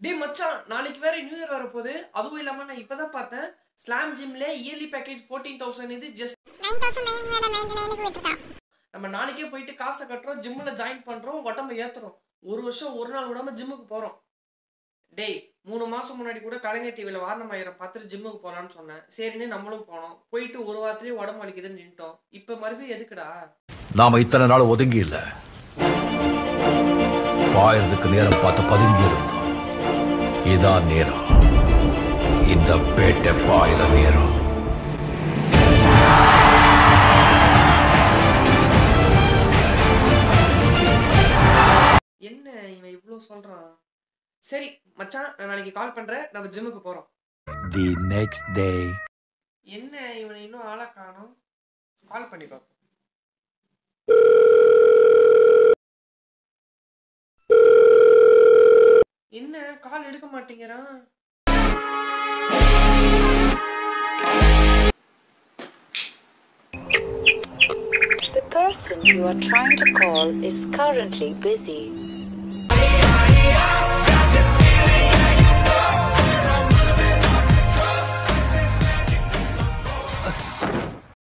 டேய் மச்சான் நாளைக்கு வேற நியூ இயர் வரப்போகுது அதுவும் இல்லாம நான் இப்பதான் பார்த்தேன் ஸ்லாம் ஜிம்ல இயர்லி பேக்கேஜ் ஃபோர்டீன் தௌசண்ட் இது just nine thousand nine hundred ninety நைனுக்கு விட்டுருக்கான் நம்ம நாளைக்கே போயிட்டு காசை கட்டுறோம் ஜிம்ல ஜாயின் பண்றோம் உடம்ப ஏத்துறோம் ஒரு வருஷம் ஒரு நாள் விடாம ஜிம்முக்கு போறோம் டேய் மூணு மாசம் முன்னாடி கூட கலைஞர் டிவில வாரணமாயிரம் பார்த்துட்டு ஜிம்முக்கு போலான்னு சொன்னேன் சரின்னு நம்மளும் போனோம் போயிட்டு ஒரு வாரத்திலேயே உடம்பு வலிக்குதுன்னு நின்ட்டோம் இப்ப மறுபடியும் எதுக்குடா நாம இத்தனை நாள் ஒதுங்கி இல்ல பாயறதுக்கு நேரம் பார்த்து பதுங்கி இருந்தோம் இதான் நேரம் இந்த பேட்டை பாயிர நேரம் என்ன இவன் இவ்ளோ சொல்றான் சரி மச்சான் நான் நாளைக்கு கால் பண்றேன் நம்ம ஜிம்முக்கு போறோம் The next day. என்ன இவனை இன்னும் ஆளா காணோம் கால் பண்ணி பார்ப்போம் என்ன கால் எடுக்க மாட்டேங்கிறான் The person you are trying to call is currently busy.